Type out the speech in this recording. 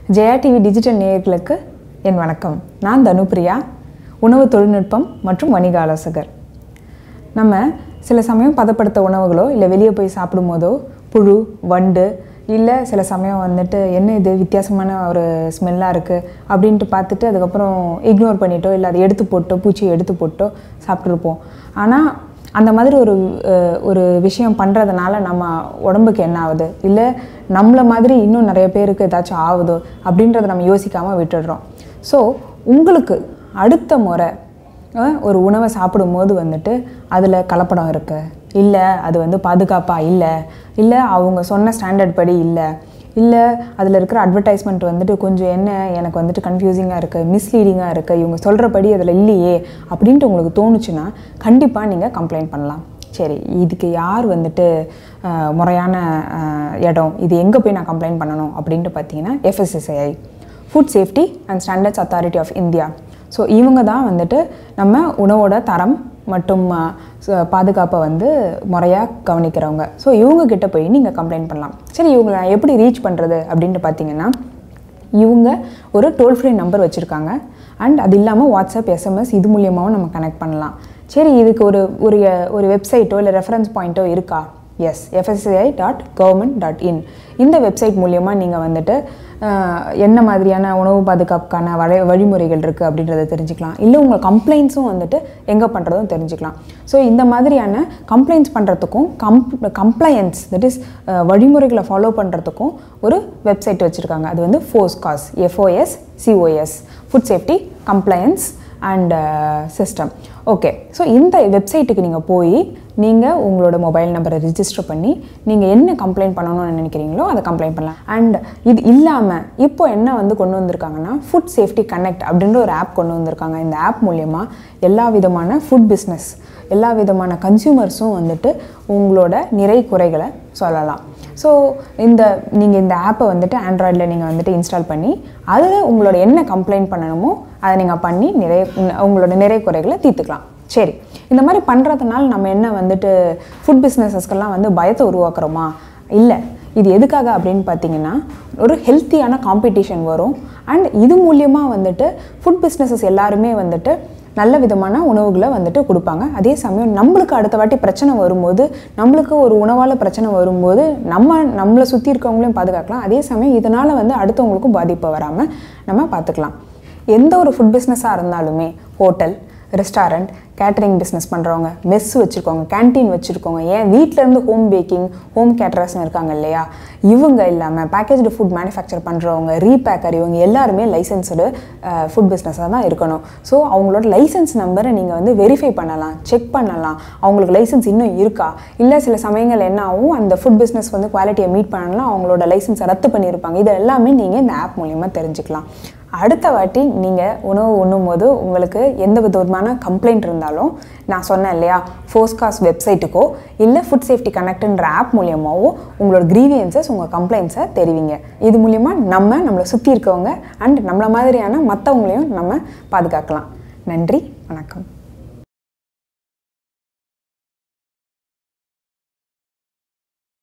Jaya TV digital நேயர்களுக்கு என் வணக்கம் நான் தனுப்பிரியா உணவு தொழில்நுட்பம் மற்றும் வணிக ஆலோசகர் நம்ம சில சமயம் பதப்படுத்த உணவுகளோ இல்லை வெளியே போய் சாப்பிடும்போதோ புழு வண்டு இல்லை சில சமயம் வந்துட்டு என்ன இது வித்தியாசமான ஒரு ஸ்மெல்லாக இருக்குது அப்படின்ட்டு பார்த்துட்டு அதுக்கப்புறம் இக்னோர் பண்ணிட்டோ இல்லை அதை எடுத்து போட்டோ பூச்சியை எடுத்து போட்டோ சாப்பிட்ருப்போம் ஆனால் அந்த மாதிரி ஒரு அஹ், ஒரு விஷயம் பண்ணுறதுனால நம்ம உடம்புக்கு என்ன ஆகுது இல்லை நம்மள மாதிரி இன்னும் நிறைய பேருக்கு ஏதாச்சும் ஆகுதோ அப்படின்றத நம்ம யோசிக்காமல் விட்டுடுறோம் ஸோ உங்களுக்கு அடுத்த முறை அஹ், ஒரு உணவை சாப்பிடும்போது வந்துட்டு அதில் கலப்படம் இருக்கு இல்லை அது வந்து பாதுகாப்பாக இல்லை இல்லை அவங்க சொன்ன ஸ்டாண்டர்ட் படி இல்லை இல்லை அதில் இருக்கிற அட்வர்டைஸ்மெண்ட் வந்துட்டு கொஞ்சம் என்ன எனக்கு வந்துட்டு கன்ஃபியூசிங்காக இருக்குது மிஸ்லீடிங்காக இருக்குது இவங்க சொல்கிறபடி அதில் இல்லையே அப்படின்ட்டு உங்களுக்கு தோணுச்சுன்னா கண்டிப்பாக நீங்கள் கம்ப்ளைண்ட் பண்ணலாம் சரி இதுக்கு யார் வந்துட்டு அஹ், முறையான அஹ், இடம் இது எங்கே போய் நான் கம்ப்ளைண்ட் பண்ணணும் அப்படின்ட்டு பார்த்தீங்கன்னா FSSI food safety and standards authority of India so இவங்க தான் வந்துட்டு நம்ம உணவோட தரம் மற்றும் அஹ், ச- பாதுகாப்பை வந்து முறையாக கவனிக்கிறவங்க ஸோ இவங்க கிட்ட போய் நீங்கள் கம்ப்ளைண்ட் பண்ணலாம் சரி இவங்களை நான் எப்படி ரீச் பண்ணுறது அப்படின்ட்டு பார்த்தீங்கன்னா இவங்க ஒரு டோல் ஃப்ரீ நம்பர் வச்சுருக்காங்க அண்ட் அது இல்லாமல் வாட்ஸ்அப் எஸ்எம்எஸ் இது மூலியமாகவும் நம்ம கனெக்ட் பண்ணலாம் சரி இதுக்கு ஒரு ஒரு ஒரு வெப்சைட்டோ இல்லை ரெஃபரன்ஸ் பாயிண்ட்டோ இருக்கா yes FSCI dot government dot in இந்த வெப்சைட் மூலியமாக நீங்கள் வந்துட்டு அஹ், என்ன மாதிரியான உணவு பாதுகாப்புக்கான வழி வழிமுறைகள் இருக்குது அப்படின்றத தெரிஞ்சுக்கலாம் இல்லை உங்கள் கம்ப்ளைண்ட்ஸும் வந்துட்டு எங்கே பண்ணுறதும் தெரிஞ்சுக்கலாம் ஸோ இந்த மாதிரியான கம்ப்ளைண்ட்ஸ் பண்ணுறதுக்கும் கம்ப் கம்ப்ளையன்ஸ் தட் இஸ் வழிமுறைகளை ஃபாலோ பண்ணுறதுக்கும் ஒரு வெப்சைட் வச்சுருக்காங்க அது வந்து FoSCoS FOS COS food safety compliance and system okay so இந்த வெப்சைட்டுக்கு நீங்கள் போய் நீங்கள் உங்களோட மொபைல் நம்பரை ரிஜிஸ்டர் பண்ணி நீங்கள் என்ன கம்ப்ளைண்ட் பண்ணணும்னு நினைக்கிறீங்களோ அதை கம்ப்ளைண்ட் பண்ணலாம் அண்ட் இது இல்லாமல் இப்போ என்ன வந்து கொண்டு வந்திருக்காங்கன்னா ஃபுட் சேஃப்டி கனெக்ட் அப்படின்ற ஒரு ஆப் கொண்டு வந்திருக்காங்க இந்த ஆப் மூலயமா எல்லா விதமான ஃபுட் பிஸ்னஸ் எல்லா விதமான கன்சியூமர்ஸும் வந்துட்டு உங்களோட நிறை குறைகளை சொல்லலாம் ஸோ இந்த நீங்கள் இந்த ஆப்பை வந்துட்டு ஆண்ட்ராய்டில் நீங்கள் வந்துட்டு இன்ஸ்டால் பண்ணி அதில் உங்களோட என்ன கம்ப்ளைண்ட் பண்ணணுமோ அதை நீங்கள் பண்ணி நிறைய உங்களோட நிறை குறைகளை தீர்த்துக்கலாம் சரி இந்த மாதிரி பண்ணுறதுனால நம்ம என்ன வந்துட்டு ஃபுட் பிஸ்னஸஸ்க்கெல்லாம் வந்து பயத்தை உருவாக்குறோமா இல்லை இது எதுக்காக அப்படின்னு பார்த்தீங்கன்னா ஒரு ஹெல்த்தியான காம்படிஷன் வரும் அண்ட் இது மூலியமாக வந்துட்டு ஃபுட் பிஸ்னஸஸ் எல்லாருமே வந்துட்டு நல்ல விதமான உணவுகளை வந்துட்டு கொடுப்பாங்க அதே சமயம் நம்மளுக்கு அடுத்த வாட்டி பிரச்சனை வரும்போது நம்மளுக்கு ஒரு உணவால் பிரச்சனை வரும்போது நம்ம நம்மளை சுற்றி இருக்கவங்களையும் பாதுகாக்கலாம் அதே சமயம் இதனால் வந்து அடுத்தவங்களுக்கும் பாதிப்பு வராமல் நம்ம பார்த்துக்கலாம் எந்த ஒரு ஃபுட் பிஸ்னஸாக இருந்தாலுமே ஹோட்டல் ரெஸ்டாரண்ட் கேட்டரிங் பிஸ்னஸ் பண்ணுறவங்க மெஸ் வச்சுருக்கோங்க கேண்டீன் வச்சுருக்கோங்க ஏன் வீட்ல இருந்து ஹோம் பேக்கிங் ஹோம் கேட்டரர்ஸ்னு இருக்காங்க இல்லையா இவங்க இல்லாமல் பேக்கேஜ்டு ஃபுட் மேனுஃபேக்சர் பண்ணுறவங்க ரீபேக்கர் இவங்க எல்லாருமே லைசன்ஸ்டு ஃபுட் பிஸ்னஸாக தான் இருக்கணும் ஸோ அவங்களோட லைசன்ஸ் நம்பரை நீங்கள் வந்து வெரிஃபை பண்ணலாம் செக் பண்ணலாம் அவங்களுக்கு லைசன்ஸ் இன்னும் இருக்கா இல்லை சில சமயங்கள் என்ன ஆகும் அந்த ஃபுட் பிஸ்னஸ் வந்து குவாலிட்டியை மீட் பண்ணலாம் அவங்களோட லைசன்ஸை ரத்து பண்ணியிருப்பாங்க இது எல்லாமே நீங்கள் இந்த ஆப் மூலியமாக தெரிஞ்சுக்கலாம் அடுத்த வாட்டி நீங்கள் உணவு உண்ணும் போது உங்களுக்கு எந்த விதமான கம்ப்ளைண்ட் இருந்தாலும் நான் சொன்னேன் இல்லையா ஃபோஸ்காஸ் வெப்சைட்டுக்கோ இல்லை ஃபுட் சேஃப்டி கனெக்ட்ன்ற ஆப் மூலியமாவோ உங்களோட க்ரீவியன்சஸ் உங்கள் கம்ப்ளைண்ட்ஸை தெரிவிங்க இது மூலிமா நம்ம நம்மளை சுற்றி இருக்கவங்க அண்ட் நம்மளை மாதிரியான மற்றவங்களையும் நம்ம பாதுகாக்கலாம் நன்றி வணக்கம்